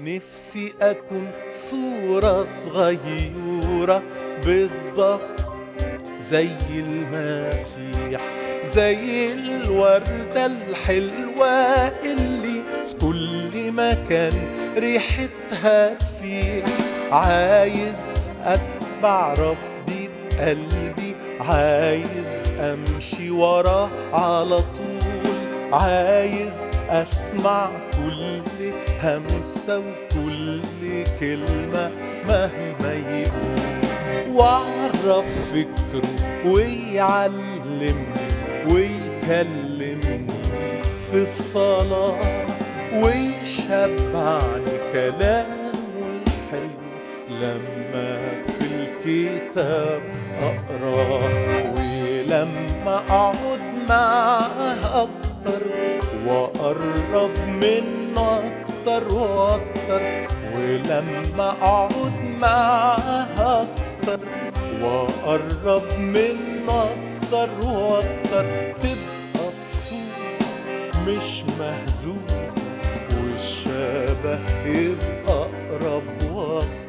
نفسي أكون صورة صغيرة بالظبط زي المسيح زي الوردة الحلوة اللي في كل مكان ريحتها تفيح عايز أتبع ربي بقلبي عايز أمشي وراه على طول عايز أسمع كل همسة وكل كلمة مهما يقول واعرف فكره ويعلمني ويكلمني في الصلاة ويشبعني كلامه الحلو لما في الكتاب أقراه ولما أقعد معاه أكتر وأقرب منه أكتر وأكتر ولما أقعد معاه أكتر وأقرب منه أكتر وأكتر تبقى الصورة مش مهزوزة والشبه يبقى أقرب وأقرب